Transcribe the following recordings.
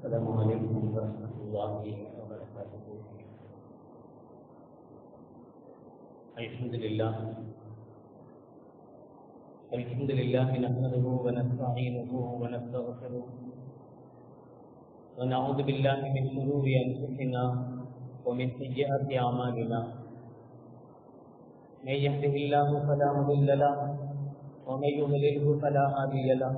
السلام عليكم ورحمة الله وبركاته الحمد لله الحمد لله نحمده ونستعينه ونستغفره ونعوذ بالله من شرور أنفسنا ومن سيئات أعمالنا من يهده الله فلا مضل له ومن يضلله فلا هادي له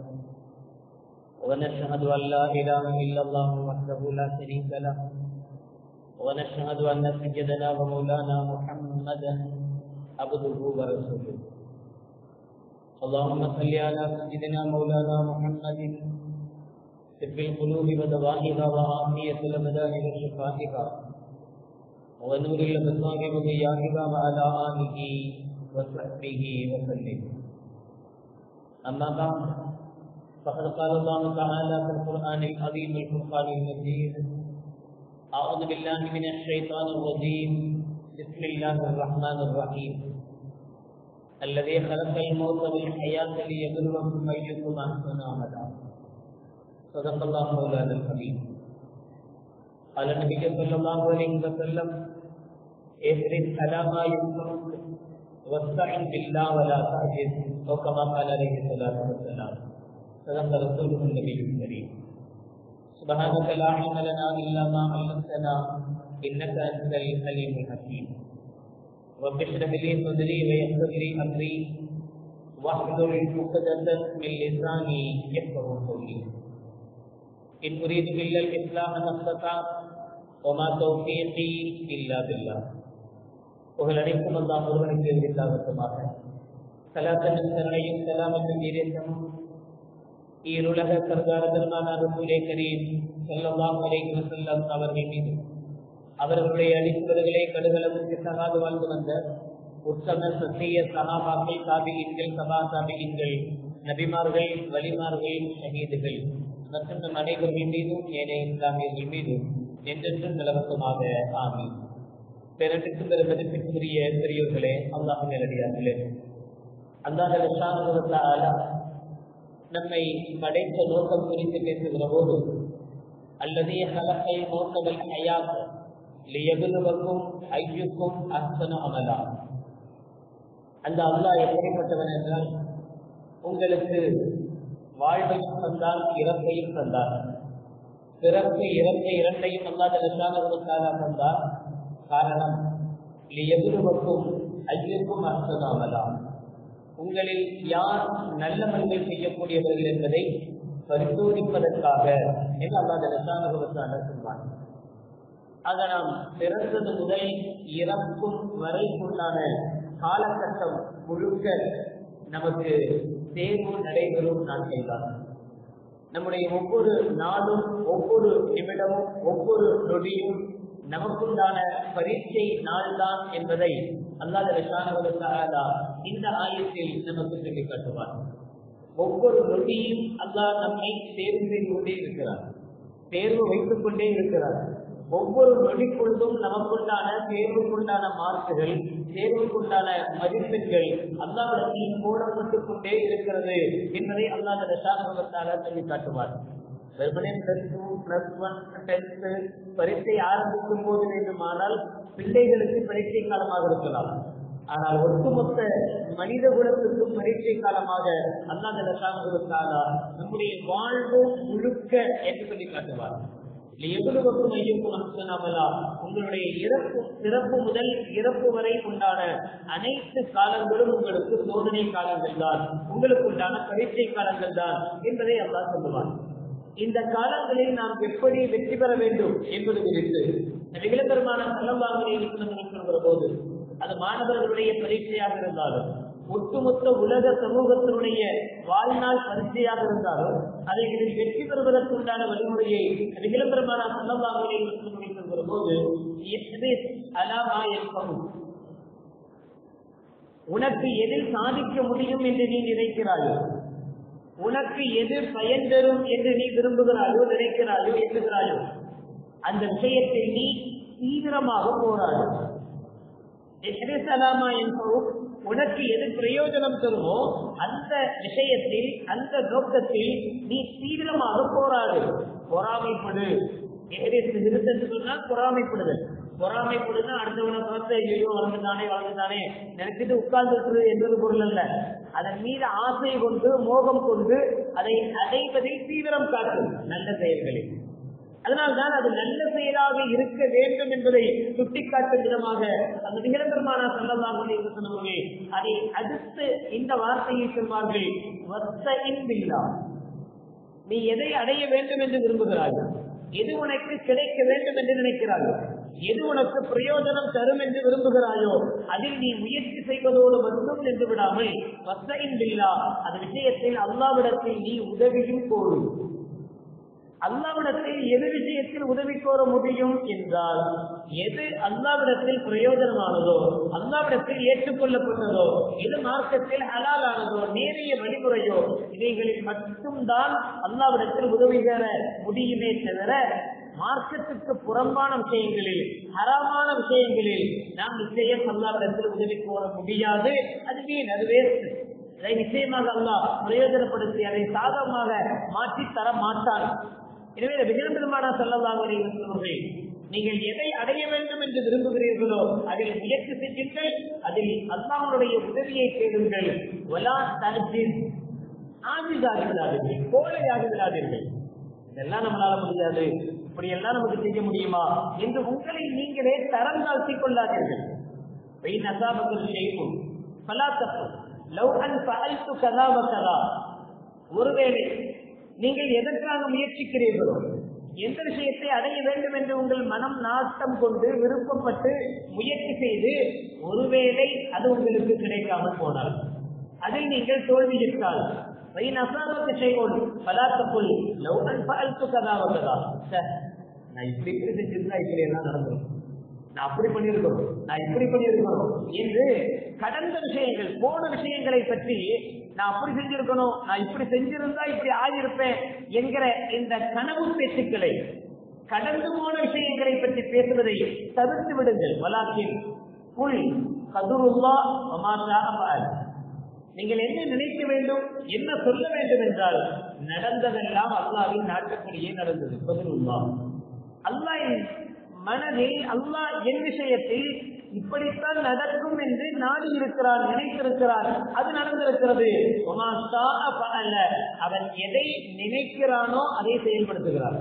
ونشهد أن لا إله إلا الله وحده لا شريك له ونشهد أن سيدنا ومولانا محمدا عبده ورسوله اللهم صل على سيدنا مولانا محمد طب القلوب ودوائها وعافية الأبدان وشفائها ونور الأبصار وضيائها وعلى آله وصحبه وسلم أما بعد فقد قال الله تعالى في القرآن العظيم الفرقان المجيد أعوذ بالله من الشيطان الرجيم بسم الله الرحمن الرحيم الذي خلق الموت والحياة ليبلوكم أيكم أحسن عملا صدق الله مولانا الحبيب قال النبي صلى الله عليه وسلم اهرس على ما ينفعك واستعن بالله ولا تعجز أو كما قال عليه الصلاة والسلام صدق رسوله النبي الكريم سبحانك لا علم لنا إلا ما علمتنا إنك أنت الحليم الحكيم رب اشرح لي صدري ويسر لي أمري واحلل عقدة من لساني يفقه قولي إن أريد إلا الإصلاح ما استطعت وما توفيقي إلا بالله புகழ் அனைத்தும் அந்த ஒருவனுக்கு எதிர்த்தாகட்டுமாக கலாத்தமின் சரணையும் சலாமத்தின் நீரேசமும் ஈருலக சர்தார பெருமானார் ரசூலே கரீம் ஸல்லல்லாஹு அலைஹி வஸல்லம் அவர்கள் மீது அவர்களுடைய அடிப்படைகளை கடுகளவுக்கு சகாது வாழ்ந்து வந்த உத்தம சத்திய சகாபாக்கள் தாபியின்கள் சபா தாபியின்கள் நபிமார்கள் வலிமார்கள் ஷஹீதுகள் மற்றும் நம் அனைவர்கள் மீதும் ஏனைய இஸ்லாமியர்கள் மீதும் என்றென்றும் நிலவசமாக ஆமீன் பிறருக்கு பெரு மதிப்பிற்குரிய பெரியோர்களே அல்லாஹ் நேரடியார்களே அல்லாஹ் நம்மை படைத்த நோக்கம் குறித்து பேசுகிற போது அல்லது ஹலக்கை நோக்கங்கள் ஹயாத் லியபுலுவக்கும் ஐயுக்கும் அஸ்தன அமலா அந்த அல்லாஹ் எப்படிப்பட்டவன் என்றால் உங்களுக்கு வாழ்வையும் தந்தார் இறப்பையும் தந்தார் பிறப்பு இறந்த இரண்டையும் அல்லாத தந்தார் காரணம் லியபுலுவக்கும் ஐயுக்கும் அஸ்தன அமலா உங்களில் யார் நல்லமல்கள் செய்யக்கூடியவர்கள் என்பதை பரிசோதிப்பதற்காக என்று அல்லாத சொல்வான் ஆக நாம் பிறந்தது முதல் இறக்கும் வரைக்குண்டான காலகட்டம் முழுக்க நமக்கு தேர்வு நடைபெறும் நாட்கள் தான் நம்முடைய ஒவ்வொரு நாளும் ஒவ்வொரு நிமிடமும் ஒவ்வொரு நொடியும் நமக்குண்டான பரீட்சை நாள்தான் என்பதை அல்லாத விஷானவர்களுக்காக இந்த ஆயத்தில் நமக்கு சொல்லி காட்டுவார் ஒவ்வொரு நொடியும் அல்லாஹ் நம்மை தேர்வு செய்து கொண்டே இருக்கிறார் தேர்வு வைத்துக் கொண்டே இருக்கிறார் ஒவ்வொரு நொடிக்குள்ளும் நமக்குண்டான தேர்வுக்குண்டான மார்க்குகள் தேர்வுக்குண்டான மதிப்பெண்கள் அல்லாவிடத்தில் போடப்பட்டுக் கொண்டே இருக்கிறது என்பதை அல்லாத ரசானவத்தால சொல்லி காட்டுவார் வெறுமனே plus two plus one tenth பரீட்சை ஆரம்பிக்கும் போது வேண்டுமானால் பிள்ளைகளுக்கு பரீட்சை காலமாக இருக்கலாம் ஆனால் ஒட்டுமொத்த மனித குலத்துக்கும் பரீட்சை காலமாக அல்லாத நம்முடைய வாழ்வு முழுக்க என்று சொல்லி காட்டுவார் எவ்வளவுக்கும் ஐயக்கும் அம்சனாமலா உங்களுடைய இறப்பு பிறப்பு முதல் இறப்பு வரை உண்டான அனைத்து காலங்களும் உங்களுக்கு சோதனை காலங்கள் தான் உங்களுக்கு உண்டான பரீட்சை காலங்கள் தான் என்பதை அல்லா சொல்லுவார் இந்த காலங்களில் நாம் எப்படி வெற்றி பெற வேண்டும் என்பது குறித்து நிகழப்பெருமான செல்லவாங்களை சொல்கிற போது அது மாணவர்களுடைய பரீட்சையாக இருந்தாலும் ஒட்டுமொத்த உலக சமூகத்தினுடைய வாழ்நாள் பரீட்சையாக இருந்தாலும் அதை இதில் வெற்றி பெறுவதற்குண்டான வழிமுறையை நிகழப்பெருமான செல்லவாங்களை சொல்கிற போது அலாமா என்பதும் உனக்கு எதில் சாதிக்க முடியும் என்று நீ நினைக்கிறாயோ உனக்கு எது பயன் தரும் என்று நீ விரும்புகிறாயோ நினைக்கிறாயோ எண்ணுகிறாயோ அந்த விஷயத்தை நீ தீவிரமாக போராடு எஹ்ரிசலாமா என்பதும் உனக்கு எது பிரயோஜனம் தருமோ அந்த விஷயத்தில் அந்த நோக்கத்தில் நீ தீவிரமாக போராடு பொறாமைப்படு நிறுத்தன்னு சொன்னால் பொறாமைப்படுதல் பொறாமைப்படுதுன்னா அடுத்தவனை பார்த்து ஐயோ வளர்ந்துட்டானே வளர்ந்துட்டானே நினைச்சிட்டு உட்கார்ந்து என்பது பொருள் அல்ல அதன் மீது ஆசை கொண்டு மோகம் கொண்டு அதை அடைவதில் தீவிரம் காட்டும் நல்ல செயல்களில் அதனால்தான் அது நல்ல செயலாக இருக்க வேண்டும் என்பதை சுட்டிக்காட்டும் விதமாக அந்த நிகழ்ந்தமான சல்லல்லாஹு சொன்னவர்களே அதை அடுத்து இந்த வார்த்தையை சொல்வார்கள் நீ எதை அடைய வேண்டும் என்று விரும்புகிறார்கள் எது உனக்கு கிடைக்க வேண்டும் என்று நினைக்கிறாயோ எது உனக்கு பிரயோஜனம் தரும் என்று விரும்புகிறாயோ அதில் நீ முயற்சி செய்வதோடு மட்டும் நின்று விடாமல் வசையின் பில்லா அது விஷயத்தில் அல்லாவிடத்தில் நீ உதவியும் கோரும் அல்லாவிடத்தில் எது விஷயத்தில் உதவி கோர முடியும் என்றால் எது அல்லாவிடத்தில் பிரயோஜனமானதோ அல்லாவிடத்தில் ஏற்றுக்கொள்ளப்பட்டதோ எது மார்க்கத்தில் ஹலாலானதோ நேரிய வழிமுறையோ இவைகளில் மட்டும்தான் அல்லாவிடத்தில் உதவி பெற முடியுமே தவிர மார்க்கத்துக்கு புறம்பான விஷயங்களில் ஹராமான விஷயங்களில் நாம் நிச்சயம் அல்லாவிடத்தில் உதவி கோர முடியாது அது வீண் அது வேஸ்ட் இதை நிச்சயமாக அல்லா பிரயோஜனப்படுத்தி அதை சாதகமாக மாற்றி தர மாட்டான் எனவே விஜயபெருமானா சொல்லலாக நீங்கள் எதை அடைய வேண்டும் என்று விரும்புகிறீர்களோ அதில் முயற்சி செய்யுங்கள் அதில் அல்லாவுடைய உதவியை தேடுங்கள் ஒலா தரத்தில் ஆஜிதாகி விடாதீர்கள் கோழையாகி விடாதீர்கள் இதெல்லாம் நம்மளால முடியாது இப்படி எல்லாம் நமக்கு செய்ய முடியுமா என்று உங்களை நீங்களே தரம் தாழ்த்திக் கொள்ளாதீர்கள் வெயின் அசாபத்தில் செய்யும் பலா தப்பு லவ் அன் பகல்த்து கதாவ கதா ஒருவேளை நீங்கள் எதற்காக முயற்சிக்கிறீர்களோ எந்த விஷயத்தை அடைய வேண்டும் என்று உங்கள் மனம் நாட்டம் கொண்டு விருப்பப்பட்டு முயற்சி செய்து ஒருவேளை அது உங்களுக்கு கிடைக்காமல் போனால் அதில் நீங்கள் தோல்வியிட்டால் செய்வோம் பலாத்தப்புள் லவ் அன் பகல்த்து கதாவகதா நான் இப்படி இப்படி செஞ்சிருந்தா இப்படி எல்லாம் நடந்துடும் நான் அப்படி பண்ணியிருக்கிறோம் நான் இப்படி பண்ணியிருக்கிறோம் என்று கடந்த விஷயங்கள் போன விஷயங்களை பற்றி நான் அப்படி செஞ்சிருக்கணும் நான் இப்படி செஞ்சிருந்தா இப்படி ஆகியிருப்பேன் என்கிற இந்த கனவு பேச்சுக்களை கடந்து போன விஷயங்களை பற்றி பேசுவதை தவிர்த்து விடுங்கள் வலாக்கின் புல் கதுருல்லா நீங்கள் என்ன நினைக்க வேண்டும் என்ன சொல்ல வேண்டும் என்றால் நடந்ததெல்லாம் அல்லாவின் நாட்டுப்படியே நடந்தது கதுருல்லா அல்லாஹ் மனதில் அல்லாஹ் என் விஷயத்தில் இப்படித்தான் நடக்கும் என்று நாடி இருக்கிறார் நினைத்திருக்கிறார் அது நடந்திருக்கிறது அவன் எதை நினைக்கிறானோ அதை செயல்படுத்துகிறார்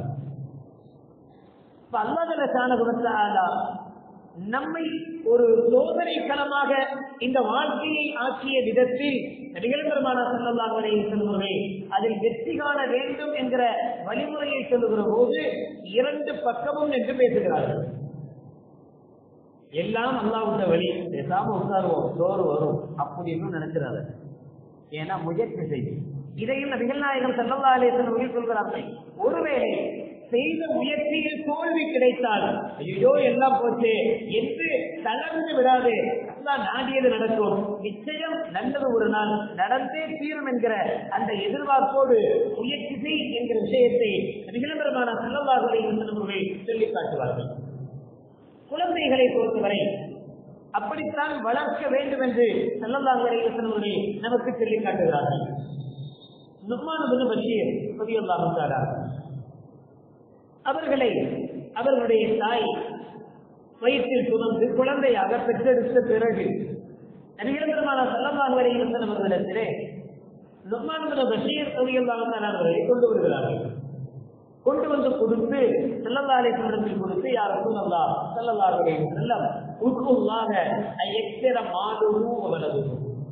அல்லாத நம்மை ஒரு சோதனை களமாக இந்த வாழ்க்கையை ஆக்கிய விதத்தில் நிகழ்பெருமான சொல்லலாங்களே சொல்லுவதை அதில் வெற்றி காண வேண்டும் என்கிற வழிமுறையை சொல்லுகிற போது இரண்டு பக்கமும் என்று பேசுகிறார்கள் எல்லாம் அல்லாவுட்ட வழி பேசாம உட்காருவோம் சோறு வரும் அப்படின்னு நினைக்கிறாங்க ஏன்னா முயற்சி செய்யும் இதையும் நபிகள் நாயகம் செல்லல்லா அலேசன் சொல்கிறார்கள் ஒருவேளை செய்த முயற்சியில் தோல்வி கிடைத்தால் ஐயோ எல்லாம் போச்சு என்று தளர்ந்து விடாது எல்லாம் நாடியது நடக்கும் நிச்சயம் நல்லது ஒரு நாள் நடந்தே தீரும் என்கிற அந்த எதிர்பார்ப்போடு முயற்சி செய் என்கிற விஷயத்தை விளம்பரமான செல்லவாக சொல்லி காட்டுவார்கள் குழந்தைகளை பொறுத்தவரை அப்படித்தான் வளர்க்க வேண்டும் என்று செல்லல்லாங்க நமக்கு சொல்லி காட்டுகிறார்கள் நுக்மான பஷீர் பதியல்லாமத்தாரா அவர்களை அவர்களுடைய தாய் வயிற்றில் சுமந்து குழந்தையாக பெற்றெடுத்த பிறகு நிரந்தரமான செல்லமாக இருந்த அவர்களிடத்திலே நுக்மான பஷீர் பதியல்லாமத்தான் அவர்களை கொண்டு வருகிறார்கள் கொண்டு வந்து கொடுத்து செல்லல்லாலை இடத்தில் கொடுத்து யார் சொல்லல்லா செல்லல்லாருடைய செல்லம் உட்குள்ளாக எக்கிற மாடுவும் அவளது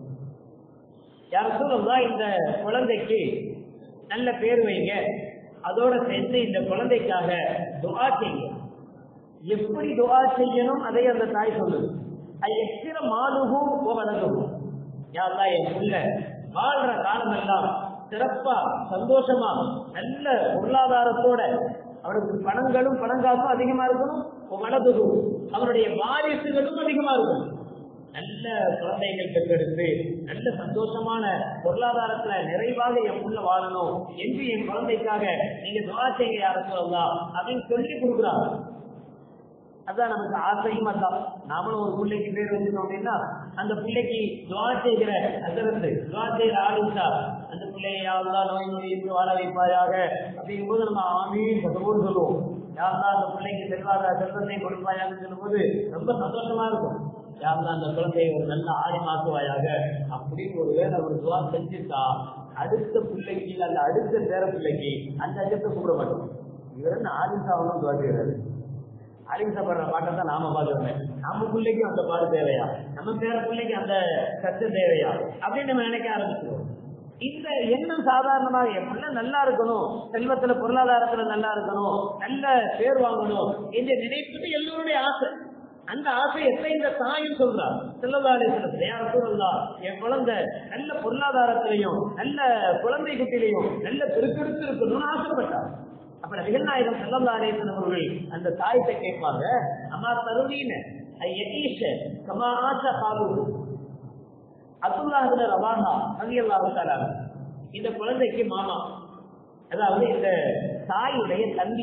யார் சொல்லல்லா இந்த குழந்தைக்கு நல்ல பேர் வைங்க அதோட சேர்ந்து இந்த குழந்தைக்காக துவா செய்ய எப்படி துவா செய்யணும் அதை அந்த தாய் சொல்லுது எக்கிற மாடுகும் வளரும் யாரெல்லாம் என் புள்ள வாழ்ற காலம் எல்லாம் சிறப்பா சந்தோஷமா நல்ல பொருளாதாரத்தோட அவனுக்கு பணங்களும் பணங்காசும் அதிகமா இருக்கணும் வளதுகும் அவனுடைய வாரிசுகளும் அதிகமா இருக்கும் நல்ல குழந்தைகள் பெற்றெடுத்து நல்ல சந்தோஷமான பொருளாதாரத்துல நிறைவாக என் உள்ள வாழணும் என்று என் குழந்தைக்காக நீங்க துவா செய்ய யார சொல்லலாம் அப்படின்னு சொல்லி கொடுக்குறாங்க அதான் நமக்கு ஆசையும் அதான் நாமளும் ஒரு பிள்ளைக்கு பேர் வச்சிருக்கோம் அப்படின்னா அந்த பிள்ளைக்கு துவா செய்கிற அசரத்து துவா செய்கிற ஆளுஷா அந்த பிள்ளையை யாரெல்லாம் நோய் நோய் இருந்து வாழ வைப்பாயாக அப்படிங்கும் போது நம்ம ஆமீன் சத்தமோடு சொல்லுவோம் யாரெல்லாம் அந்த பிள்ளைக்கு செல்வாத செல்வத்தை கொடுப்பாயான்னு சொல்லும்போது ரொம்ப சந்தோஷமா இருக்கும் யாரெல்லாம் அந்த குழந்தையை ஒரு நல்ல ஆடிமாக்குவாயாக அப்படின்னு ஒரு வேலை ஒரு துவா செஞ்சுட்டா அடுத்த பிள்ளைக்கு அந்த அடுத்த பேர பிள்ளைக்கு அந்த அஜத்தை கூப்பிட மாட்டோம் இவர் என்ன ஆதிசாவனும் துவா செய்யறாரு அலிங்கப்படுற பாட்டை தான் நாம பாக்குறோமே நம்ம பிள்ளைக்கும் அந்த பாடு தேவையா நம்ம பேர பிள்ளைக்கு அந்த கஷ்டம் தேவையா அப்படின்னு நம்ம நினைக்க ஆரம்பிச்சிருவோம் இந்த எண்ணம் சாதாரணமாக என் பிள்ளை நல்லா இருக்கணும் செல்வத்துல பொருளாதாரத்துல நல்லா இருக்கணும் நல்ல பேர் வாங்கணும் என்று நினைப்பது எல்லோருடைய ஆசை அந்த ஆசை எப்ப இந்த தாயும் சொல்றார் செல்லதாலேசனத்துல யார் சொல்லா என் குழந்தை நல்ல பொருளாதாரத்திலையும் நல்ல குழந்தை குட்டிலையும் நல்ல பெருக்கெடுத்து இருக்கணும்னு ஆசைப்பட்டார் அப்ப நிகழ்நாயகம் செல்லதாலேசன் அவர்கள் அந்த தாய்கிட்ட கேட்பாங்க அம்மா தருணீன ஐயீஷ கமா ஆசா பாபு அப்துல்லாஹின ரவாஹா ரலியல்லாஹு தஆலா இந்த குழந்தைக்கு மாமா அதாவது இந்த தாயுடைய தம்பி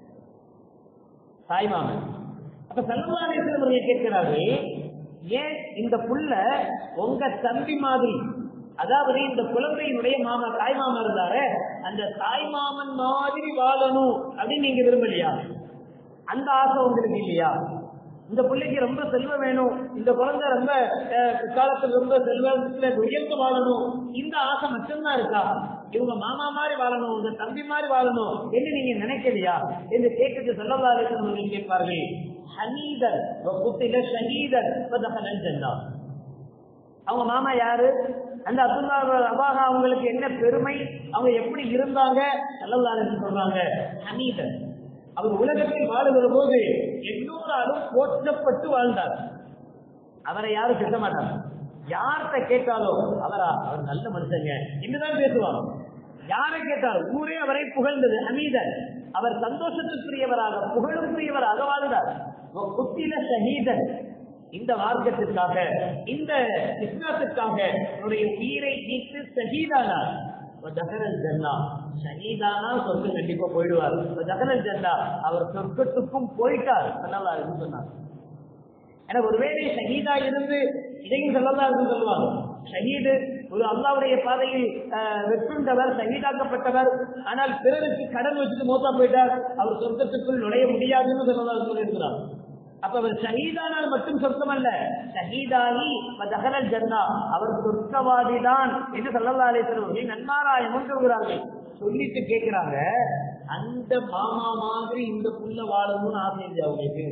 தாய் மாமன் அப்ப சல்லல்லாஹு அவர்கள் கேட்கிறார்கள் ஏன் இந்த புள்ள உங்க தம்பி மாதிரி அதாவது இந்த குழந்தையினுடைய மாமா தாய் மாமா இருந்தாரு அந்த தாய் மாமன் மாதிரி வாழணும் அப்படின்னு நீங்க விரும்பலையா அந்த ஆசை உங்களுக்கு இல்லையா இந்த பிள்ளைக்கு ரொம்ப செல்வம் வேணும் இந்த குழந்தை ரொம்ப அஹ், காலத்துல ரொம்ப செல்வத்துல உயர்ந்து வாழணும் இந்த ஆசை மட்டும்தான் இருக்கா இவங்க மாமா மாதிரி வாழணும் உங்க தம்பி மாதிரி வாழணும் என்று நீங்க நினைக்கலையா என்று கேட்கறது சொல்லலாறு கேட்பார்கள் ஹனீதர் குத்தில ஷஹீதர் ஃபதஹலல் ஜன்னா அவங்க மாமா யாரு அந்த அப்துல்லா அபாகா அவங்களுக்கு என்ன பெருமை அவங்க எப்படி இருந்தாங்க நல்லதாரு சொல்றாங்க ஹமீதன் அவர் உலகத்தில் வாழுகிற போது எல்லோராலும் போற்றப்பட்டு வாழ்ந்தார் அவரை யாரும் திட்ட மாட்டாங்க யார்கிட்ட கேட்டாலும் அவரா அவர் நல்ல மனுஷங்க இன்னுதான் பேசுவாங்க யாரை கேட்டாலும் ஊரே அவரை புகழ்ந்தது ஹமீதன் அவர் சந்தோஷத்துக்குரியவராக புகழுக்குரியவராக வாழ்ந்தார் குத்தில ஷஹீதன் இந்த மார்க்கத்திற்காக இந்த இஸ்லாத்துக்காக என்னுடைய உயிரை நீத்து ஷஹீதானார் ஜகரல் ஜன்னா ஷஹீதானா சொர்க்கம் கண்டிப்பா போயிடுவார் ஜகரல் ஜன்னா அவர் சொர்க்கத்துக்கும் போயிட்டார் நல்லா சொன்னார் ஏன்னா ஒருவேளை ஷஹீதா இருந்து இதையும் சொல்லலாம் சொல்லுவாங்க ஷஹீது ஒரு அல்லாவுடைய பாதையில் ஆஹ், வெற்றுண்டவர் ஷஹீதாக்கப்பட்டவர் ஆனால் பிறருக்கு கடன் வச்சுட்டு மூத்தா போயிட்டார் அவர் சொர்க்கத்துக்குள் நுழைய முடியாதுன்னு சொல்லலாம் சொல்லியிருக்கிறார் அப்ப அவர் ஷஹீதானால் மட்டும் சொர்க்கம் அல்ல ஷஹீதாகி தகரல் ஜன்னா அவர் சொர்க்கவாதி தான் என்று சொல்லலாலேஸ்வரர்கள் நன்மாராயமும் சொல்கிறார்கள் சொல்லிட்டு கேட்கிறாங்க அந்த மாமா மாதிரி இந்த புள்ள வாழணும்னு ஆசை இல்லை அவங்களுக்கு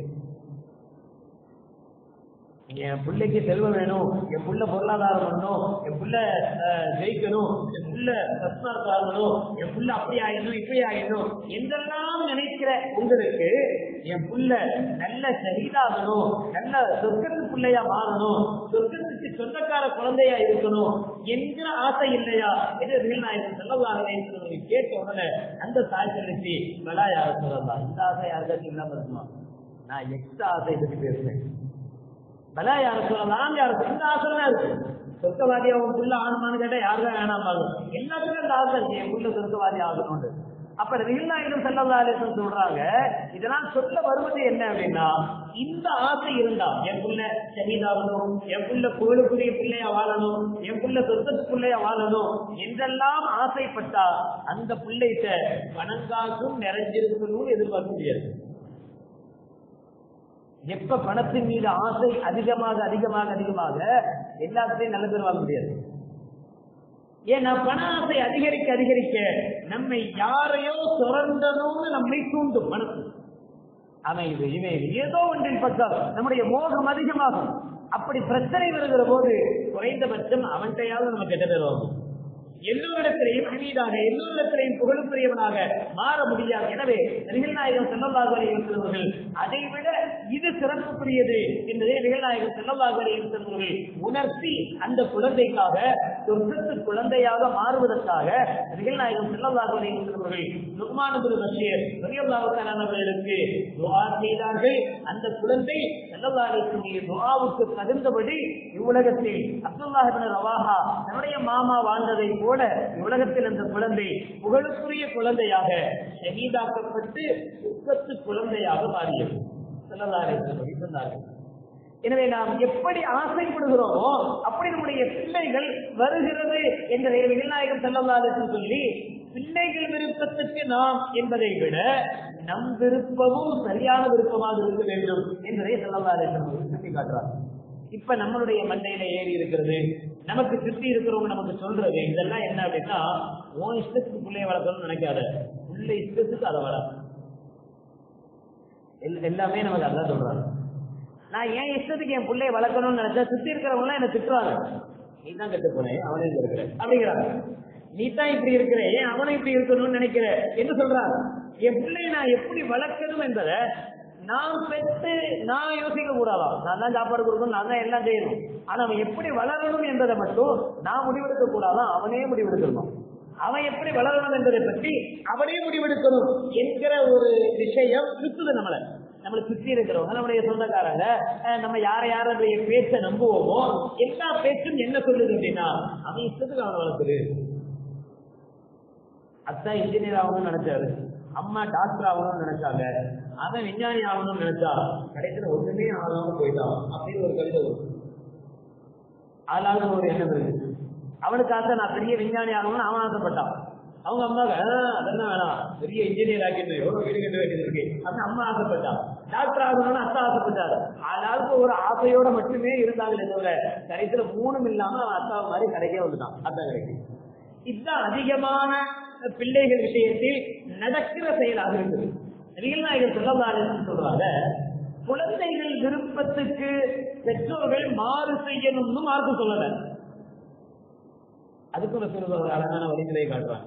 என் பிள்ளைக்கு செல்வம் வேணும் என் புள்ள பொருளாதாரம் பண்ணணும் என் புள்ள அஹ், ஜெயிக்கணும் என் புள்ள சஸ்மார்க் ஆகணும் என் புள்ள அப்படி ஆயிடணும் இப்படி ஆயிடணும் என்றெல்லாம் நினைக்கிற உங்களுக்கு என் புள்ள நல்ல சரிதாகணும் நல்ல சொர்க்கத்து பிள்ளையா மாறணும் சொர்க்கத்துக்கு சொந்தக்கார குழந்தையா இருக்கணும் என்கிற ஆசை இல்லையா என்று வீணாயிரம் செல்லவாக கேட்ட உடனே அந்த தாய் சொல்லிச்சு பலா யார சொல்லலாம் இந்த ஆசை யாருக்காச்சும் இல்லாம இருக்குமா நான் எக்ஸ்ட்ரா ஆசை பற்றி பேசுறேன் பலா யார சொல்லலாம் யார இந்த ஆசை தான் இருக்கு சொர்க்கவாதி அவங்க புள்ள ஆணுமான்னு கேட்டா யாருதான் வேணாம்பாங்க எல்லாத்துக்கும் அந்த ஆசை இருக்கு என் புள்ள சொர்க்கவாதி ஆகணும்னு அப்ப ரீலாயிரம் செல்லதாலேசன் சொல்றாங்க இதனால் சொல்ல வருவது என்ன அப்படின்னா இந்த ஆசை இருந்தா என் புள்ள சகிதாகணும் என் புள்ள புகழுக்குரிய பிள்ளையா வாழணும் என் புள்ள சொர்க்கத்து பிள்ளையா வாழணும் என்றெல்லாம் ஆசைப்பட்டா அந்த பிள்ளைகிட்ட பணங்காசும் நிறைஞ்சிருக்கணும்னு எதிர்பார்க்க முடியாது எப்ப பணத்தின் மீது ஆசை அதிகமாக அதிகமாக அதிகமாக எல்லாத்தையும் நல்ல பேர் வாங்க முடியாது ஏன்னா பண ஆசை அதிகரிக்க அதிகரிக்க நம்மை யாரையோ சுரண்டணும்னு நம்மை தூண்டும் மனசு அவன் இது இவன் இது, ஏதோ ஒன்றின் பக்கம் நம்முடைய மோகம் அதிகமாகும் அப்படி பிரச்சனை வருகிற போது குறைந்தபட்சம் அவன்கிட்டயாவது நம்ம கெட்ட பேர் வாங்கும் எல்லோரிடத்திலையும் அநீதாக எல்லோரிடத்திலையும் புகழுக்குரியவனாக மாற முடியாது எனவே நிகழ்நாயகம் செல்லல்லாக செல்வர்கள் அதை விட இது சிறப்புக்குரியது என்பதை நிகழ்நாயகம் செல்லல்லாக செல்வர்கள் உணர்த்தி அந்த குழந்தைக்காக சொர்க்கத்து குழந்தையாக மாறுவதற்காக நிகழ்நாயகம் செல்லல்லாக செல்வர்கள் நுக்மானபுர பஷீர் ரலியல்லாஹுக்கு துஆ செய்தார்கள் அந்த குழந்தை செல்லல்லாஹுடைய துஆவுக்கு தகுந்தபடி இவ்வுலகத்தில் அப்துல்லாஹ் இப்னு ரவாஹா தன்னுடைய மாமா வாழ்ந்ததை போல இவ்வுலகத்தில் அந்த குழந்தை புகழுக்குரிய குழந்தையாக ஷஹீதாக்கப்பட்டு சுக்கத்து குழந்தையாக மாறியது செல்லல்லாஹு சொன்னார்கள் எனவே நாம் எப்படி ஆசைப்படுகிறோமோ அப்படி நம்முடைய பிள்ளைகள் வருகிறது என்ற நிகழ்நாயகம் செல்லல்லாது சொல்லி பிள்ளைகள் விருப்பத்துக்கு நாம் என்பதை விட நம் விருப்பமும் சரியான விருப்பமாக இருக்க வேண்டும் என்பதை செல்லல்லாது சுட்டி காட்டுறார் இப்ப நம்மளுடைய மண்டையில ஏறி இருக்கிறது நமக்கு சுத்தி இருக்கிறவங்க நமக்கு சொல்றது இதெல்லாம் என்ன அப்படின்னா உன் இஷ்டத்துக்கு பிள்ளைய வளர்க்கணும்னு நினைக்காத உள்ள இஷ்டத்துக்கு அதை வளர்க்க எல்லாமே நமக்கு அதான் சொல்றாங்க நான் ஏன் இஷ்டத்துக்கு என் பிள்ளைய வளர்க்கணும்னு நினைச்சா சுத்தி இருக்கிறவங்க என்ன திட்டுவாங்க நீ தான் கெட்டு போனேன் அவனே இருக்கிற அப்படிங்கிறாங்க நீ தான் இப்படி இருக்கிற ஏன் அவனை இப்படி இருக்கணும்னு நினைக்கிற என்று சொல்றாங்க என் பிள்ளைய நான் எப்படி வளர்க்கணும் என்பதை நான் பெற்று நான் யோசிக்க கூடாதா நான் தான் சாப்பாடு கொடுக்கணும் நான் தான் எல்லாம் செய்யணும் ஆனா அவன் எப்படி வளரணும் என்பதை மட்டும் நான் முடிவெடுக்க கூடாதா அவனே முடிவெடுக்கணும் அவன் எப்படி வளரணும் என்பதை பற்றி அவனே முடிவெடுக்கணும் என்கிற ஒரு விஷயம் சுத்துது நம்மளை நம்மளை சுத்தி இருக்கிறவங்க நம்முடைய சொந்தக்காரங்க நம்ம யார யாருடைய பேச்ச நம்புவோமோ எல்லா பேச்சும் என்ன சொல்லுது அப்படின்னா அவன் இஷ்டத்துக்கு அவனை வளர்க்குது அத்தா இன்ஜினியர் ஆகணும்னு நினைச்சாரு அம்மா டாக்டர் ஆகணும்னு நினைச்சாங்க அவன் விஞ்ஞானி ஆகணும்னு நினைச்சா கடைசியில ஒண்ணுமே ஆகாம போயிட்டான் அப்படின்னு ஒரு கவிதை வரும் ஆளாக ஒரு எண்ணம் இருக்கு அவனுக்கு ஆசை நான் பெரிய விஞ்ஞானி ஆகணும்னு அவன் ஆசைப்பட்டான் அவங்க அம்மா அதெல்லாம் வேணாம் பெரிய இன்ஜினியர் ஆக்கிட்டு எவ்வளவு வீடு கட்ட வேண்டியது இருக்கு அப்படின்னு அம்மா ஆசைப்பட்டான் டாக்டர் ஆகணும்னு அத்தா ஆசைப்பட்டாரு ஆளாளுக்கு ஒரு ஆசையோட மட்டுமே இருந்தாங்களே தவிர கடைசியில மூணும் இல்லாம அவன் அத்தா மாதிரி கடைக்கே வந்துட்டான் அத்தா கடைக்கு இதுதான் அதிகமான பிள்ளைகள் விஷயத்தில் நடக்கிற செயலாக இருக்குது நபிகள்நாயகர் சொல்லலாம் சொல்றாங்க குழந்தைகள் விருப்பத்துக்கு பெற்றோர்கள் மாறு செய்யணும்னு மார்க்கு சொல்லல அதுக்கு ஒரு ஒரு அழகான வழிமுறையை காட்டுறாங்க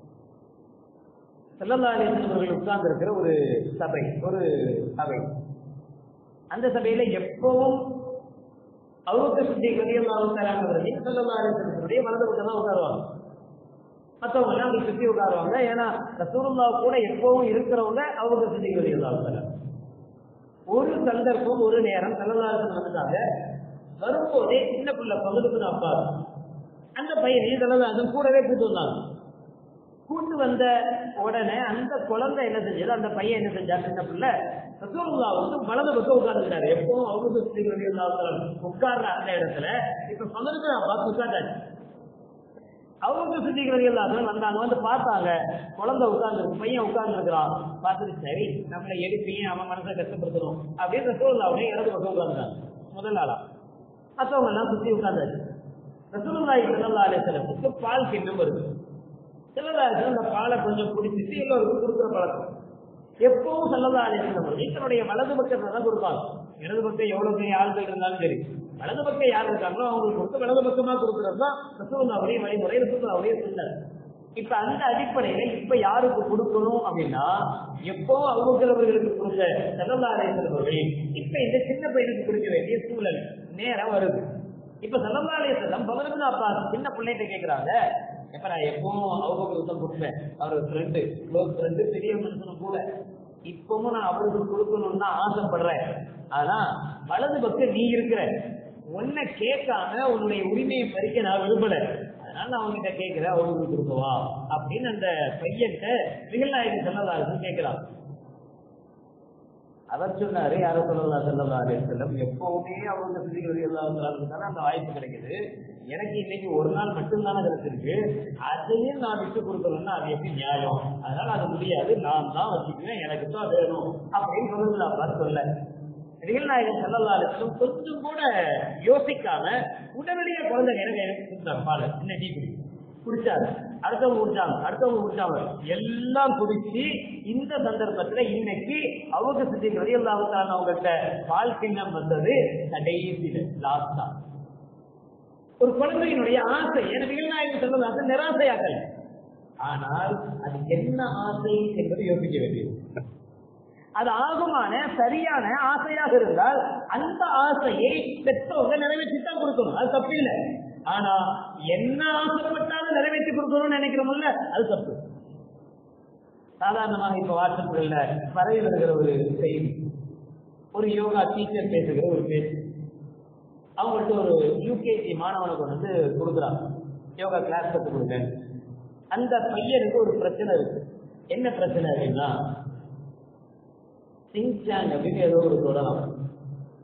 செல்லல்லாலேசன் உட்கார்ந்து இருக்கிற ஒரு சபை ஒரு சபை அந்த சபையில எப்பவும் அவங்க சுத்தி கதியல்லாவும் தராங்கிறதையும் செல்லல்லாலேசனுடைய வலது பக்கம் தான் உட்காருவாங்க மற்றவங்க எல்லாம் அப்படி சுத்தி உட்காருவாங்க ஏன்னா ரசூலுல்லா கூட எப்பவும் இருக்கிறவங்க அவங்க சுத்தி கதியல்லாவும் ஒரு சந்தர்ப்பம் ஒரு நேரம் செல்லல்லாசன் வந்துட்டாங்க வரும்போதே சின்ன பிள்ளை பகுதுக்கு அப்பா அந்த பையனையும் செல்லல்லாசன் கூடவே கூட்டு வந்தாங்க கூட்டு வந்த உடனே அந்த குழந்தை என்ன செஞ்சது அந்த பையன் என்ன செஞ்சார் சின்ன பிள்ளை ரசூலுல்லா வந்து வலது பக்கம் உட்கார்ந்துட்டாரு எப்பவும் அவங்க உட்கார்ற அந்த இடத்துல இப்ப பகுதுக்கு அப்பா உட்கார்ந்தாச்சு அவங்க சுத்திக்கிறது எல்லாரும் வந்தாங்க வந்து பார்த்தாங்க குழந்தை உட்கார்ந்து பையன் உட்கார்ந்து இருக்கிறான் பார்த்துட்டு சரி நம்மளை எடுப்பீங்க அவன் மனசை கஷ்டப்படுத்தணும் அப்படின்னு ரசூல்லாவுடைய இடது பக்கம் உட்கார்ந்தாங்க முதல் ஆளா மற்றவங்க எல்லாம் சுத்தி உட்கார்ந்தாச்சு ரசூல்லாய் சல்லா அலிசலத்துக்கு பால் கிண்ணம் வருது சல்லா அலிசலம் அந்த பாலை கொஞ்சம் குடிச்சிட்டு எல்லோருக்கும் கொடுக்குற பழக்கம் எப்பவும் சல்லா அலிசலம் தன்னுடைய வலது பக்கத்தை தான் கொடுப்பாங்க இடது பக்கம் எவ்வளவு பெரிய ஆள்கள் இருந்தாலும் சரி வலது பக்கம் யார் இருக்காங்களோ அவங்களுக்கு கொடுத்து வலது பக்கமா கொடுக்கறது தான் ரசூல்லாவுடைய வழிமுறை ரசூல்லாவுடைய சொன்னார் இப்ப அந்த அடிப்படையில இப்ப யாருக்கு கொடுக்கணும் அப்படின்னா எப்போ அவங்களுக்கு கொடுத்த செல்லல்லாலேசவர்கள் இப்ப இந்த சின்ன பையனுக்கு கொடுக்க வேண்டிய சூழல் நேரம் வருது இப்ப செல்லல்லாலேசலம் பகவத்னா அப்பா சின்ன பிள்ளைகிட்ட கேக்குறாங்க எப்ப நான் எப்பவும் அவங்களுக்கு தான் கொடுப்பேன் அவர் ஃப்ரெண்டு க்ளோஸ் ஃப்ரெண்டு பெரிய மனுஷனும் கூட இப்பவும் நான் அவருக்கு கொடுக்கணும்னு தான் ஆசைப்படுறேன் ஆனா வலது பக்கம் நீ இருக்கிற உன்னை கேட்காம உன்னுடைய உரிமையை பறிக்க நான் விரும்பல அதனால நான் அவங்ககிட்ட கேட்கிறேன் அவங்களுக்கு கொடுக்கவா அப்படின்னு அந்த பையன்கிட்ட நிகழ்நாயகன் செல்லதாருன்னு கேட்கிறான் அவர் சொன்னாரு யாரும் சொல்லலா செல்லலா செல்லம் எப்பவுமே அவங்க சிந்திகள் எல்லாத்தாலும் அந்த வாய்ப்பு கிடைக்குது எனக்கு இன்னைக்கு ஒரு நாள் மட்டும்தானே கிடைச்சிருக்கு அதையும் நான் விட்டு கொடுக்கணும்னா அது எப்படி நியாயம் அதனால அது முடியாது நான் தான் வச்சுக்குவேன் எனக்கு தான் வேணும் அப்படின்னு சொல்லலாம் சொல்ல நிகழ்நாயகன் செல்லலாலும் கொஞ்சம் கூட யோசிக்காம உடனடியாக குழந்தை எனக்கு எனக்கு கொடுத்தாங்க பால் என்ன டீ குடி குடிச்சாரு அடுத்தவங்க குடிச்சாங்க அடுத்தவங்க குடிச்சாங்க எல்லாம் குடிச்சு இந்த சந்தர்ப்பத்துல இன்னைக்கு அவங்க சுத்தி வரியல்லாவுக்கான அவங்கள்ட்ட பால் கிண்ணம் வந்தது கடைசியில லாஸ்டா ஒரு குழந்தையினுடைய ஆசை என நிகழ்நாயகன் சொல்வது ஆசை நிராசையாக்கல் ஆனால் அது என்ன ஆசை என்பதை யோசிக்க வேண்டியது அது ஆகுமான சரியான ஆசையாக இருந்தால் அந்த ஆசையை பெற்றவங்க நிறைவேற்றித்தான் கொடுக்கணும் அது தப்பு இல்லை ஆனா என்ன ஆசைப்பட்டாலும் நிறைவேற்றி கொடுக்கணும்னு நினைக்கிறோம்ல அது தப்பு சாதாரணமாக இப்ப வாட்ஸ்அப்புகள்ல பரவி வருகிற ஒரு செய்தி ஒரு யோகா டீச்சர் பேசுகிற ஒரு பேச்சு அவங்கள்ட்ட ஒரு யூகேஜி மாணவனை கொண்டு வந்து கொடுக்குறாங்க யோகா கிளாஸ் கற்றுக் கொடுங்க அந்த பையனுக்கு ஒரு பிரச்சனை இருக்கு என்ன பிரச்சனை அப்படின்னா சிங்சாங் அப்படின்னு ஏதோ ஒரு தொடலாம்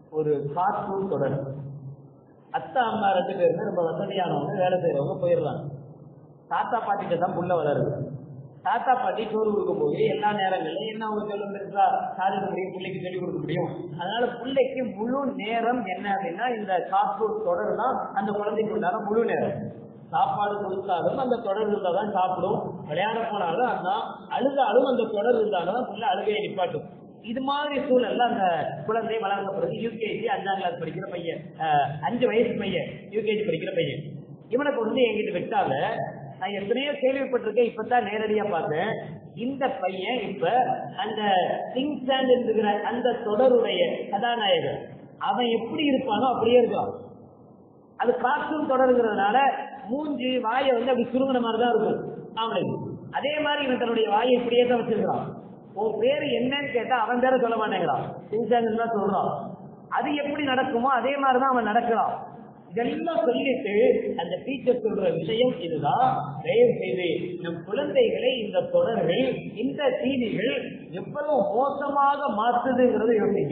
ஒரு கார்ட்டூன் தொடர் அத்தா அம்மா ரெண்டு பேருமே ரொம்ப வசதியானவங்க வேலை செய்யறவங்க போயிடுறாங்க தாத்தா பாட்டிகிட்ட தான் புள்ள வளருது தாத்தா பாட்டி சோறு கொடுக்கும் போது எல்லா நேரங்களிலும் என்ன அவங்க சொல்ல முடியுங்களா சாதிக்க முடியும் பிள்ளைக்கு சொல்லிக் கொடுக்க முடியும் அதனால பிள்ளைக்கு முழு நேரம் என்ன அப்படின்னா இந்த கார்ட்டூன் தொடர் தான் அந்த குழந்தைக்கு உண்டான முழு நேரம் சாப்பாடு கொடுத்தாலும் அந்த தொடர் இருந்தால் தான் சாப்பிடும் விளையாட போனாலும் அதான் அழுதாலும் அந்த தொடர் இருந்தாலும் தான் பிள்ளை அழுகையை நிப்பாட்டும் இது மாதிரி சூழல்ல அந்த குழந்தை வளர்ந்த பிறகு யூகேஜி அஞ்சாம் கிளாஸ் படிக்கிற பையன் அஹ், அஞ்சு வயசு பையன் யூகேஜி படிக்கிற பையன் இவனை கொண்டு என்கிட்ட விட்டால நான் எத்தனையோ கேள்விப்பட்டிருக்கேன் இப்பதான் நேரடியா பார்த்தேன் இந்த பையன் இப்ப அந்த சிங்சான் இருக்கிற அந்த தொடருடைய கதாநாயகன் அவன் எப்படி இருப்பானோ அப்படியே இருக்கான் அது கார்ட்டூன் தொடருங்கிறதுனால மூஞ்சி வாயை வந்து அப்படி சுருங்கின மாதிரி தான் இருக்கும் அவனுக்கு அதே மாதிரி இவன் தன்னுடைய வாயை இப்படியே தான் வச்சிருக்கான் உன் பேரு என்னன்னு கேட்டா அவன் பேரை சொல்ல மாட்டேங்கிறான் சிங்சான் தான் சொல்றான் அது எப்படி நடக்குமோ அதே மாதிரி தான் அவன் நடக்கிறான் இதெல்லாம் சொல்லிட்டு அந்த டீச்சர் சொல்ற விஷயம் இதுதான் தயவு செய்து நம் குழந்தைகளை இந்த தொடர்கள் இந்த டிவிகள் எவ்வளவு மோசமாக மாற்றுதுங்கிறத யோசிங்க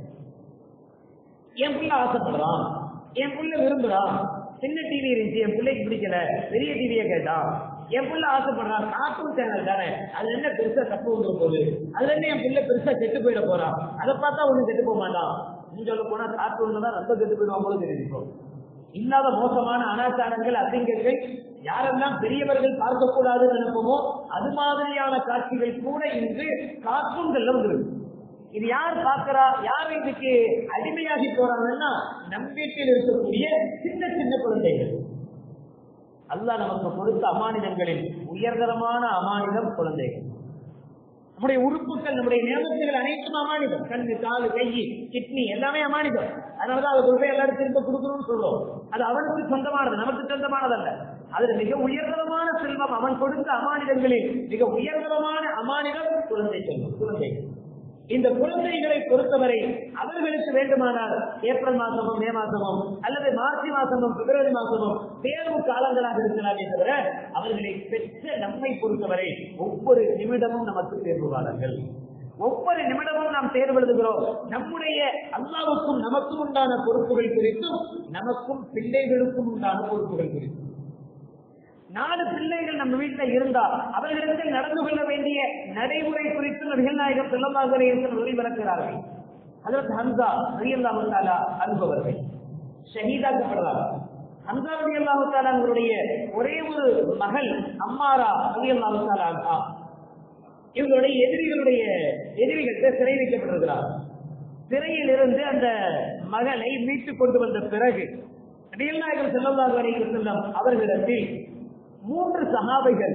என் பிள்ளை ஆசைப்படுறான் என் பிள்ளை விரும்புறான் சின்ன டிவி இருந்துச்சு என் பிள்ளைக்கு பிடிக்கல பெரிய டிவியை கேட்டான் என் பிள்ளை ஆசைப்படுறான் கார்ட்டூன் சேனல் தானே அதுல என்ன பெருசா தப்பு வந்துட போகுது அதுல என்ன என் பிள்ளை பெருசா கெட்டு போயிட போறான் அதை பார்த்தா ஒண்ணும் கெட்டு போக மாட்டான் நீ சொல்ல போனா கார்ட்டூன்ல தான் ரொம்ப கெட்டு போயிடுவான் போல தெரியுது இப்போ இல்லாத மோசமான அனாச்சாரங்கள் அசிங்கங்கள் யாரெல்லாம் பெரியவர்கள் பார்க்கக்கூடாதுன்னு நினைப்போமோ அது மாதிரியான காட்சிகள் கூட இன்று கார்ட்டூன்கள்ல வந்துருக்கு இது யார் பார்க்கிறா யார் இதுக்கு அடிமையாகி போறாங்கன்னா நம் வீட்டில் இருக்கக்கூடிய சின்ன சின்ன குழந்தைகள் அல்லாஹ் நமக்கு கொடுத்த அமானிதங்களில் உயர்தரமான அமானிதம் குழந்தைகள் நம்முடைய உறுப்புகள் நம்முடைய நியமத்துகள் அனைத்தும் அமானிதம் கண்ணு காலு கை கிட்னி எல்லாமே அமானிதம் அதனாலதான் அதை கொண்டு போய் எல்லாரும் திரும்ப கொடுக்கணும்னு சொல்றோம் அது அவனுக்கு சொந்தமானது நமக்கு சொந்தமானதல்ல அதுல மிக உயர்தரமான செல்வம் அவன் கொடுத்த அமானிதங்களில் மிக உயர்தரமான அமானிதம் குழந்தை செல்வம் குழந்தை இந்த குழந்தைகளை பொறுத்தவரை அவர்களுக்கு வேண்டுமானால் ஏப்ரல் மாசமும் மே மாசமும் அல்லது மார்ச் மாசமும் பிப்ரவரி மாசமும் தேர்வு காலங்களாக இருக்கலாமே தவிர அவர்களை பெற்ற நம்மை பொறுத்தவரை ஒவ்வொரு நிமிடமும் நமக்கு தேர்வுவாளர்கள் ஒவ்வொரு நிமிடமும் நாம் தேர்வு எழுதுகிறோம் நம்முடைய அல்லாவுக்கும் நமக்கும் உண்டான பொறுப்புகள் குறித்தும் நமக்கும் பிள்ளைகளுக்கும் உண்டான பொறுப்புகள் குறித்தும் நாலு பிள்ளைகள் நம்ம வீட்டுல இருந்தா அவர்களிடத்தில் நடந்து கொள்ள வேண்டிய நடைமுறை குறித்து நபிகள் நாயகம் செல்லமாக விளக்கிறார்கள் அதற்கு ஹம்சா ரலியல்லாஹு அனுபவர்கள் ஷஹீதாக்கப்படுறாங்க ஹம்சா ரலியல்லாஹு அவர்களுடைய ஒரே ஒரு மகள் அம்மாரா ரலியல்லாஹு இவங்களுடைய எதிரிகளுடைய எதிரிகள் சிறை வைக்கப்பட்டிருக்கிறார் சிறையில் இருந்து அந்த மகளை மீட்டு கொண்டு வந்த பிறகு நபிகள் நாயகம் செல்லல்லாஹு அலைஹி வஸல்லம் அவர்களிடத்தில் மூன்று சகாபைகள்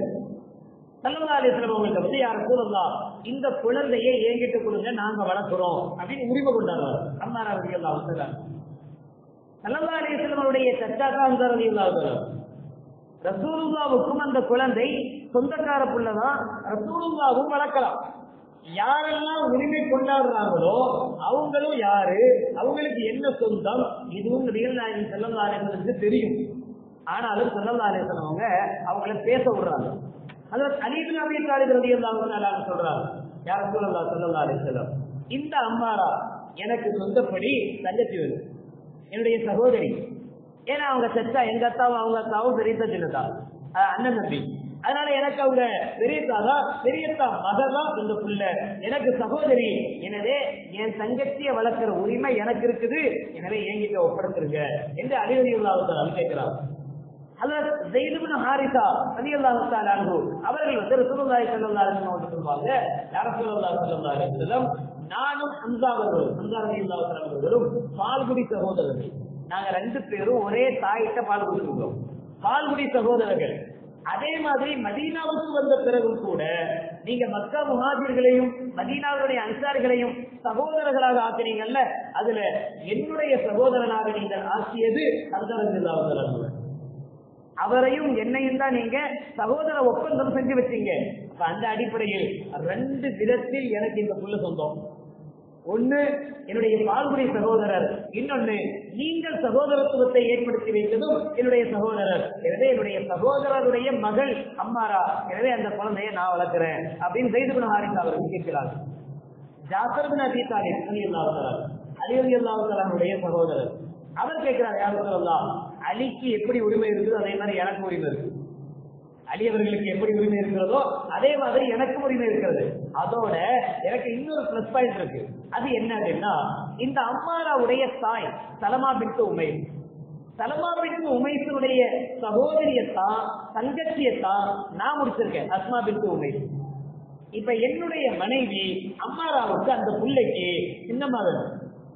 வந்து யார சொல்லலாம் இந்த குழந்தையை என்கிட்ட கொடுங்க நாங்க வளர்க்கிறோம் அப்படின்னு உரிமை கொண்டாடுறாரு அம்மாரா ரவி அல்லா சல்லல்லா அலிஸ்லமருடைய சச்சாக்கா அந்த ரவி ரசூலுல்லாவுக்கும் அந்த குழந்தை சொந்தக்கார புள்ளதான் ரசூலுல்லாவும் வளர்க்கலாம் யாரெல்லாம் உரிமை கொண்டாடுறாங்களோ அவங்களும் யாரு அவங்களுக்கு என்ன சொந்தம் இதுவும் ரியல் நாயகன் செல்லல்லா அலிஸ்லமுக்கு தெரியும் ஆனாலும் செல்லல்லா அலிஸ்லம் அவங்க அவங்கள பேச விடுறாங்க அதுல அலீபின் அபி தாலிப் ரலியல்லாஹு சொல்றாங்க யார் சொல்லல்லா ஸல்லல்லாஹு அலைஹி வஸல்லம் இந்த அம்மாரா எனக்கு சொந்தப்படி தங்கச்சி வேணும் என்னுடைய சகோதரி ஏன்னா அவங்க செத்தா எங்க அத்தாவும் அவங்க அத்தாவும் பெரியத்தா சின்னதா அஹ் அண்ணன் தம்பி அதனால எனக்கு அவங்க பெரியத்தாதான் பெரியத்தா மகதான் இந்த புள்ள எனக்கு சகோதரி எனவே என் தங்கச்சியை வளர்க்கிற உரிமை எனக்கு இருக்குது எனவே என்கிட்ட ஒப்படைச்சிருங்க என்று அலிவலியுள்ளாவுக்கு கேட்கிறாங்க அவர்கள் வந்து ரசூலுல்லாஹி ஸல்லல்லாஹு அலைஹி வஸல்லம் சொல்வாங்க யா ரசூலுல்லாஹி ஸல்லல்லாஹு அலைஹி வஸல்லம் நானும் ஹம்சா அவர்களும் ஹம்சா ரலியல்லாஹு தஆலா அவர்களும் பால்குடி சகோதரர்கள் நாங்க ரெண்டு பேரும் ஒரே தாயிட்ட பால் குடிச்சிருக்கோம் பால்குடி சகோதரர்கள் அதே மாதிரி மதீனாவுக்கு வந்த பிறகும் கூட நீங்க மக்கா முஹாஜிர்களையும் மதீனாவுடைய அன்சாரிகளையும் சகோதரர்களாக ஆக்கினீங்கல்ல அதுல என்னுடைய சகோதரனாக நீங்கள் ஆக்கியது ஹம்சா ரலியல்லாஹு தஆலா அவரையும் என்னையும் தான் நீங்க சகோதர ஒப்பந்தம் செஞ்சு வச்சீங்க அப்ப அந்த அடிப்படையில் ரெண்டு விதத்தில் எனக்கு இந்த புள்ள சொந்தம் ஒண்ணு என்னுடைய பால்குடி சகோதரர் இன்னொன்னு நீங்கள் சகோதரத்துவத்தை ஏற்படுத்தி வைத்ததும் என்னுடைய சகோதரர் எனவே என்னுடைய சகோதரருடைய மகள் அம்மாரா எனவே அந்த குழந்தைய நான் வளர்க்கிறேன் அப்படின்னு செய்து குண ஹாரிசா அவருக்கு கேட்கிறார் ஜாசர் பின் அபி தாலிப் ரலியல்லாஹு தஆலா அலி அல்லாவுடைய சகோதரர் அவர் கேட்கிறார் யார் சொல்லலாம் அலிக்கு எப்படி உரிமை இருக்குது அதே மாதிரி எனக்கு உரிமை இருக்கு அலி அவர்களுக்கு எப்படி உரிமை இருக்கிறதோ அதே மாதிரி எனக்கும் உரிமை இருக்கிறது அதோட எனக்கு இன்னொரு பிளஸ் பாயிண்ட் இருக்கு அது என்ன அப்படின்னா இந்த அம்மாராவுடைய தாய் சலமா பிட்டு உமை சலமா பிட்டு உமைசனுடைய சகோதரியத்தான் தங்கச்சியத்தான் நான் முடிச்சிருக்கேன் அஸ்மா பிட்டு உமை இப்ப என்னுடைய மனைவி அம்மாராவுக்கு அந்த பிள்ளைக்கு சின்னம்மா வேணும்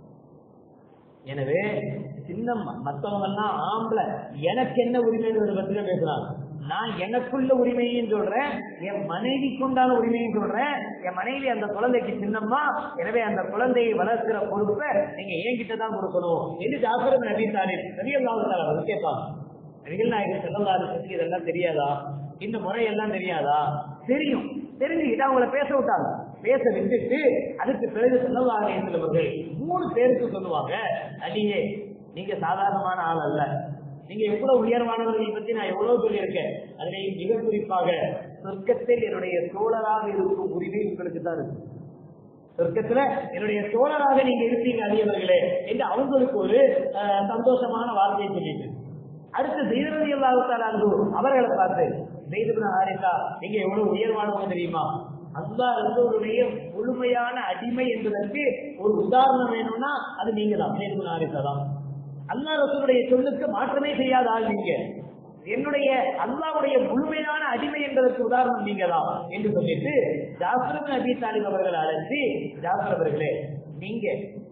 எனவே சின்னம்மா மத்தவங்க எல்லாம் ஆம்பளை எனக்கு என்ன உரிமைன்னு ஒரு பத்தில பேசுறாங்க நான் எனக்குள்ள உரிமையும் சொல்றேன் என் மனைவிக்கு உண்டான உரிமையும் சொல்றேன் என் மனைவி அந்த குழந்தைக்கு சின்னம்மா எனவே அந்த குழந்தையை வளர்க்கிற பொறுப்பை நீங்க என்கிட்ட தான் கொடுக்கணும் என்று ஜாஃபர் நபி தாலிப் நபியல்லாஹு வந்து கேட்பாங்க நபிகள் நாயகர் செல்லல்லாருக்கு இதெல்லாம் தெரியாதா இந்த முறையெல்லாம் தெரியாதா தெரியும் தெரிஞ்சுக்கிட்டு அவங்கள பேச விட்டாங்க பேச விட்டுட்டு அதுக்கு பிறகு செல்லல்லாஹு அவர்கள் மூணு பேருக்கு சொல்லுவாங்க அடியே நீங்க சாதாரணமான ஆள் அல்ல நீங்க எவ்வளவு உயர்வானவர்களை பத்தி நான் எவ்வளவு சொல்லியிருக்கேன் அதிலே மிக குறிப்பாக சொர்க்கத்தில் என்னுடைய தோழராக இருக்கும் உரிமை உங்களுக்கு தான் இருக்கு சொர்க்கத்துல என்னுடைய தோழராக நீங்க இருப்பீங்க அடியவர்களே என்று அவங்களுக்கு ஒரு அஹ், சந்தோஷமான வார்த்தையை சொல்லிட்டு அடுத்து செய்தி அல்லாஹு அவர்களை பார்த்து செய்திபின் ஹாரிசா நீங்க எவ்வளவு உயர்வானவங்க தெரியுமா அல்லாஹ் ரசூலுடைய முழுமையான அடிமை என்பதற்கு ஒரு உதாரணம் வேணும்னா அது நீங்க தான் செய்திபின் ஹாரிசா தான் அல்லா ரசூலுடைய சொல்லுக்கு மாற்றமே செய்யாத ஆள் நீங்க என்னுடைய அல்லாவுடைய முழுமையான அடிமை என்பதற்கு உதாரணம் நீங்க தான் என்று சொல்லிட்டு ஜாஃபர் நபி தாலிப் அவர்கள் அழைச்சி ஜாஃபர் அவர்களே நீங்க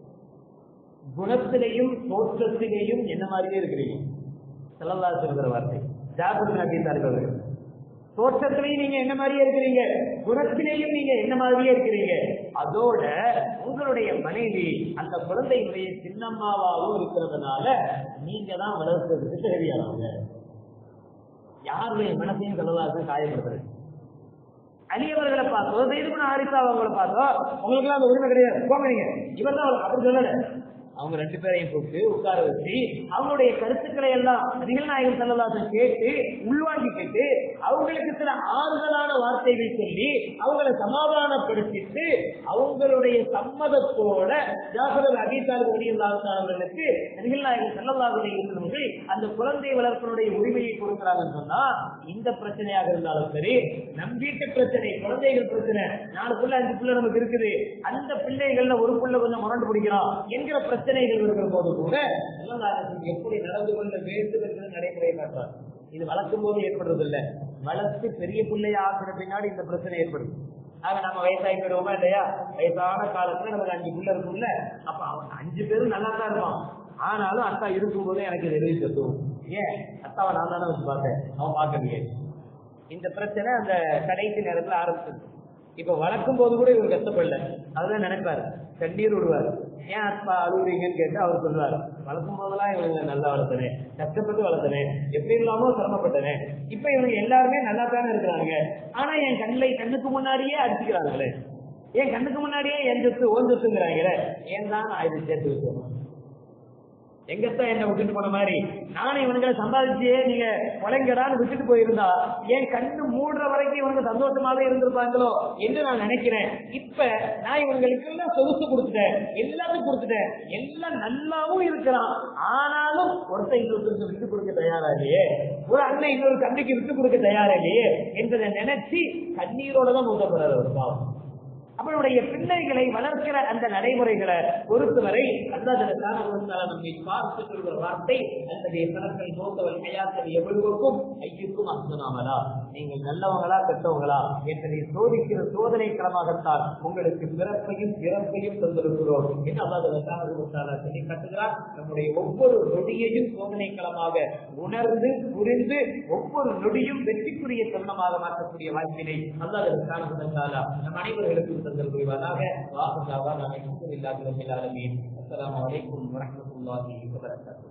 குணத்திலையும் தோற்றத்திலேயும் என்ன மாதிரியே இருக்கிறீங்க செல்லல்லா சொல்கிற வார்த்தை ஜாஃபர் நபி தாலிப் அவர்கள் தோற்றத்திலையும் நீங்க என்ன மாதிரியே இருக்கிறீங்க குணத்திலேயும் நீங்க என்ன மாதிரியே இருக்கிறீங்க அதோட உங்களுடைய மனைவி அந்த குழந்தையுடைய சின்னம்மாவாகவும் இருக்கிறதுனால நீங்க தான் வளர்க்கிறதுக்கு தேவையானவங்க யாருடைய மனசையும் செல்லலாக காயப்படுத்துறது அலியவர்களை பார்த்தோ செய்துபுன ஆரிசா அவங்களை பார்த்தோ உங்களுக்கு எல்லாம் அந்த உரிமை கிடையாது போங்க நீங்க இவர் தான் அப்படி சொல்லல அவங்க ரெண்டு பேரையும் கூப்பிட்டு உட்கார வச்சு அவங்களுடைய கருத்துக்களை எல்லாம் நிகழ்நாயகம் செல்லலாசன் கேட்டு உள்வாங்கி கேட்டு அவங்களுக்கு சில ஆறுதலான வார்த்தைகள் சொல்லி அவங்களை சமாதானப்படுத்திட்டு அவங்களுடைய சம்மதத்தோட ஜாஃபர் அபிசால் அவர்களுக்கு நிகழ்நாயகம் செல்லலாவுடைய இருந்தவர்கள் அந்த குழந்தை வளர்ப்பினுடைய உரிமையை கொடுக்கிறாங்கன்னு சொன்னா இந்த பிரச்சனையாக இருந்தாலும் சரி நம் வீட்டு பிரச்சனை குழந்தைகள் பிரச்சனை நாலு புள்ள அஞ்சு புள்ள நமக்கு இருக்குது அந்த பிள்ளைகள்ல ஒரு புள்ள கொஞ்சம் முரண்டு பிடிக்கிறோம் என்கிற பிரச்சனைகள் இருக்கிற போது கூட செல்லலாசன் எப்படி நடந்து கொள்ள வேண்டும் என்று நடைமுறை காட்டுறார் இது வளர்க்கும் போது ஏற்படுறது இல்ல வளர்த்து பெரிய பிள்ளைய ஆக்கிற பின்னாடி இந்த பிரச்சனை ஏற்படுது ஆக நம்ம வயசாகி போயிடுவோமா இல்லையா வயசான காலத்துல நமக்கு அஞ்சு பிள்ளை இருக்கும்ல அப்ப அவன் அஞ்சு பேரும் நல்லா தான் இருப்பான் ஆனாலும் அத்தா இருக்கும் போதே எனக்கு இது எழுதி தத்துவம் ஏன் அத்தாவை நான் தானே வச்சு பார்த்தேன் அவன் பார்க்கலையே இந்த பிரச்சனை அந்த கடைசி நேரத்துல ஆரம்பிச்சது இப்ப வளர்க்கும் போது கூட இவர் கஷ்டப்படல அதுதான் நினைப்பாரு கண்ணீர் விடுவாரு ஏன் அப்பா அழுகுறீங்கன்னு கேட்டு அவர் சொல்லுவாரு வளர்க்கும் போதெல்லாம் இவங்க நல்லா வளர்த்தனே கஷ்டப்பட்டு வளர்த்தனே எப்படி இல்லாம சிரமப்பட்டனே இப்ப இவங்க எல்லாருமே நல்லா தானே இருக்கிறாங்க ஆனா என் கண்ணில் கண்ணுக்கு முன்னாடியே அடிச்சுக்கிறாங்களே என் கண்ணுக்கு முன்னாடியே என் சொத்து ஓன் சொத்துங்கிறாங்களே ஏன் தான் நான் இதை சேர்த்து வச்சோம் எங்கத்தான் என்ன விட்டுட்டு போன மாதிரி நானும் இவனுங்களை சம்பாதிச்சே நீங்க கொலைங்கடான்னு விட்டுட்டு போயிருந்தா என் கண்ணு மூடுற வரைக்கும் இவனுக்கு சந்தோஷமாவே இருந்திருப்பாங்களோ என்று நான் நினைக்கிறேன் இப்ப நான் இவங்களுக்கு எல்லாம் சொகுசு கொடுத்துட்டேன் எல்லாத்தையும் கொடுத்துட்டேன் எல்லாம் நல்லாவும் இருக்கிறான் ஆனாலும் ஒருத்தன் இன்னொருத்தருக்கு விட்டு கொடுக்க தயாரா இல்லையே ஒரு அண்ணன் இன்னொரு தம்பிக்கு விட்டு கொடுக்க தயாரா இல்லையே என்பதை நினைச்சு கண்ணீரோட தான் ஊட்டப்படுறாரு ஒரு பாவம் அவனுடைய பிள்ளைகளை வளர்க்கிற அந்த நடைமுறைகளை பொறுத்தவரை அல்லாதற்கான நம்மை பார்த்து சொல்கிற வார்த்தை அந்த பணத்தை நோக்கவல் கையாத்தல் எவ்வளவுக்கும் ஐயுக்கும் அசுனாமலா நீங்கள் நல்லவங்களா கெட்டவங்களா என்பதை சோதிக்கிற சோதனை களமாகத்தான் உங்களுக்கு பிறப்பையும் பிறப்பையும் தந்திருக்கிறோம் என்று அல்லாதற்கான சொல்லி காட்டுகிறார் நம்முடைய ஒவ்வொரு நொடியையும் சோதனை களமாக உணர்ந்து புரிந்து ஒவ்வொரு நொடியும் வெற்றிக்குரிய தருணமாக மாற்றக்கூடிய வாய்ப்பினை அல்லாதற்கான நம் அனைவர்களுக்கும் தந்தல் புரிவாராக வாசலாக நான் அல்ஹம்துலில்லாஹி ரப்பில் ஆலமீன் அஸ்ஸலாமு அலைக்கும் வரஹ்மத்துல்லாஹி வபரகாத்துஹு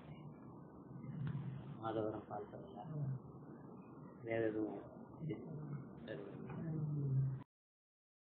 மாதவரம் பார்க்கலாம் வேற எதுவும்